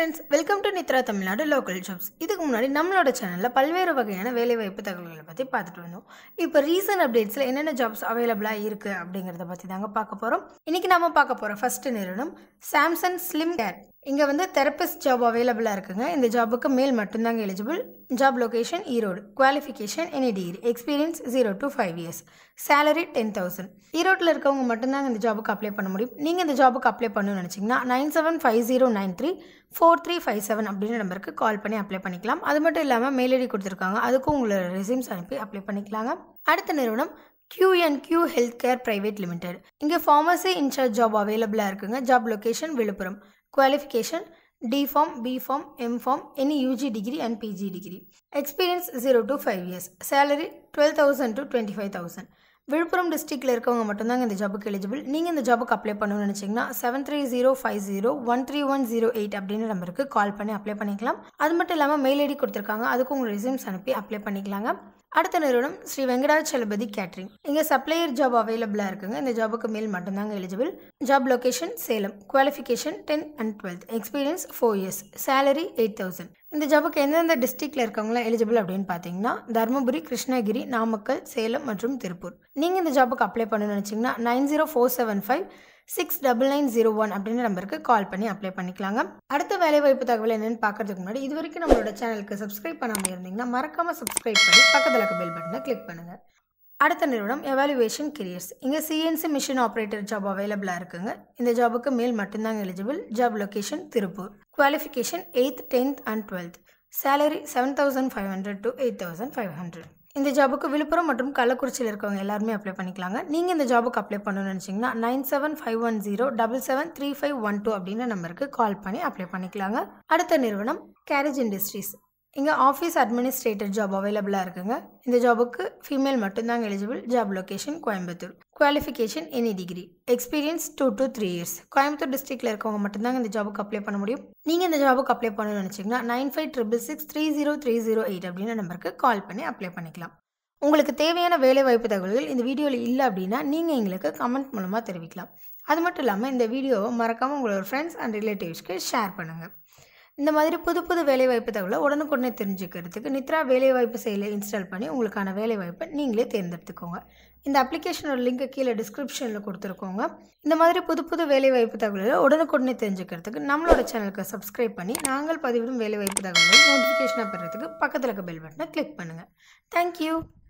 friends welcome to Nithra Tamil Nadu local jobs இதுக்கு முன்னாடி நம்மளோட சேனலில் பல்வேறு வகையான வேலைவாய்ப்பு தகவல்களை பற்றி பார்த்துட்டு வந்தோம் இப்போ ரீசன்ட் அப்டேட்ஸில் என்னென்ன ஜாப்ஸ் அவைலபிளாக இருக்குது அப்படிங்கிறத பற்றி தாங்க பார்க்க போகிறோம் இன்றைக்கி நாம பார்க்க போகிற ஃபஸ்ட்டு நிறுவனம் சாம்சங் ஸ்லிம் கேர் இங்கே வந்து தெரபிஸ்ட் ஜாப் அவைலபிளாக இருக்குங்க இந்த ஜாபுக்கு மேல் மட்டும்தாங்க eligible job location Erode qualification any degree experience zero to five years salary ten thousand ஈரோட்டில் இருக்கவங்க மட்டும்தாங்க இந்த ஜாபுக்கு அப்ளை பண்ண முடியும் நீங்கள் இந்த ஜாபுக்கு அப்ளை பண்ணணும்னு நினச்சிங்கன்னா nine seven five zero nine three four three five seven அப்படின்ற நம்பருக்கு கால் பண்ணி அப்ளை பண்ணிக்கலாம் அது மட்டும் இல்லாமல் மெயில் ஐடி கொடுத்துருக்காங்க அதுக்கும் உங்களோட ரெசியூம்ஸ் அனுப்பி அப்ளை பண்ணிக்கலாங்க அடுத்த நிறுவனம் QNQ health care private limited இங்கே ஃபார்மசி இன்சார்ஜ் ஜாப் அவைலபிளாக இருக்குங்க job location Villupuram qualification D pharm B pharm M pharm any UG degree and PG degree experience zero to five years salary twelve thousand to twenty five thousand Villupuram டிஸ்ட்ரிக்டில் இருக்கவங்க மட்டும்தாங்க இந்த ஜாபுக்கு eligible நீங்கள் இந்த ஜாபுக்கு அப்ளை பண்ணணும்னு நினச்சிங்கன்னா seven three zero five zero one three one zero eight அப்படின்ற நம்பருக்கு கால் பண்ணி அப்ளை பண்ணிக்கலாம் அது மட்டும் இல்லாமல் மெயில் ஐடி கொடுத்துருக்காங்க அதுக்கு உங்கள் ரெசியூம்ஸ் அனுப்பி அப்ளை பண்ணிக்கலாங்க அடுத்த நிறுவனம் ஸ்ரீ வெங்கடாச்சலபதி கேட்ரிங் இங்கே சப்ளையர் ஜாப் அவைலபிளாக இருக்குங்க இந்த ஜாபுக்கு மேல் மட்டும்தாங்க eligible job location Salem qualification ten and twelfth experience four years salary eight thousand இந்த ஜாபுக்கு எந்தெந்த டிஸ்ட்ரிக்டில் இருக்கவங்களாம் எலிஜிபிள் அப்படின்னு பார்த்தீங்கன்னா தருமபுரி கிருஷ்ணகிரி நாமக்கல் சேலம் மற்றும் திருப்பூர் நீங்கள் இந்த ஜாபுக்கு அப்ளை பண்ணணும்னு நினச்சிங்கன்னா nine zero four seven five six double nine zero one அப்படின்ற நம்பருக்கு கால் பண்ணி அப்ளை பண்ணிக்கலாங்க அடுத்த வேலைவாய்ப்பு தகவல் என்னென்னு பார்க்கறதுக்கு முன்னாடி இது வரைக்கும் நம்மளோட சேனலுக்கு சப்ஸ்கிரைப் பண்ணாமல் இருந்தீங்கன்னா மறக்காமல் சப்ஸ்கிரைப் பண்ணி பக்கத்தில் இருக்க பெல் பட்டனை கிளிக் பண்ணுங்கள் அடுத்த நிறுவனம் எவாலுவேஷன் கெரியர்ஸ் இங்கே சிஎன்சி மிஷின் ஆப்ரேட்டர் ஜாப் அவைலபிளாக இருக்குங்க இந்த ஜாபுக்கு மேல் மட்டும்தாங்க eligible job location Tiruppur qualification eighth tenth and twelfth salary seven thousand five hundred to eight thousand five hundred இந்த ஜாபுக்கு விழுப்புரம் மற்றும் கள்ளக்குறிச்சியில் இருக்கவங்க எல்லாருமே அப்ளை பண்ணிக்கலாங்க நீங்கள் இந்த ஜாபுக்கு அப்ளை பண்ணணும்னு நினச்சிங்கன்னா nine seven five one zero double seven three five one two அப்படின்ற நம்பருக்கு கால் பண்ணி அப்ளை பண்ணிக்கலாங்க அடுத்த நிறுவனம் கேரேஜ் இண்டஸ்ட்ரீஸ் இங்கே ஆஃபீஸ் அட்மினிஸ்ட்ரேட்டர் ஜாப் அவைலபிளாக இருக்குங்க இந்த ஜாபுக்கு ஃபீமேல் மட்டும்தாங்க eligible job location Coimbatore qualification any degree experience two to three years Coimbatore டிஸ்ட்ரிக்டில் இருக்கவங்க மட்டும்தாங்க இந்த ஜாபுக்கு அப்ளை பண்ண முடியும் நீங்கள் இந்த ஜாபுக்கு அப்ளை பண்ணணும்னு நினச்சிங்கன்னா nine five triple six three zero three zero eight அப்படின்ற நம்பருக்கு கால் பண்ணி அப்ளை பண்ணிக்கலாம் உங்களுக்கு தேவையான வேலைவாய்ப்பு தகவல்கள் இந்த வீடியோவில் இல்லை அப்படின்னா நீங்கள் எங்களுக்கு கமெண்ட் மூலமாக தெரிவிக்கலாம் அது மட்டும் இல்லாமல் இந்த வீடியோவை மறக்காமல் உங்களோட ஃப்ரெண்ட்ஸ் அண்ட் ரிலேட்டிவ்ஸ்க்கு ஷேர் பண்ணுங்கள் இந்த மாதிரி புது புது வேலைவாய்ப்பு தகவலை உடனுக்குடனே தெரிஞ்சுக்கிறதுக்கு நித்ரா வேலைவாய்ப்பு செயலை இன்ஸ்டால் பண்ணி உங்களுக்கான வேலைவாய்ப்பை நீங்களே தேர்ந்தெடுத்துக்கோங்க இந்த அப்ளிகேஷனோட லிங்கை கீழே டிஸ்கிரிப்ஷனில் கொடுத்துருக்கோங்க இந்த மாதிரி புது புது வேலைவாய்ப்பு தகவல்களை உடனுக்குடனே தெரிஞ்சுக்கிறதுக்கு நம்மளோட சேனலுக்கு சப்ஸ்கிரைப் பண்ணி நாங்கள் பதிவிடும் வேலைவாய்ப்பு தகவல்கள் நோட்டிஃபிகேஷனாக பெறதுக்கு பக்கத்தில் இருக்க பெல் பட்டனை கிளிக் பண்ணுங்கள் தேங்க்யூ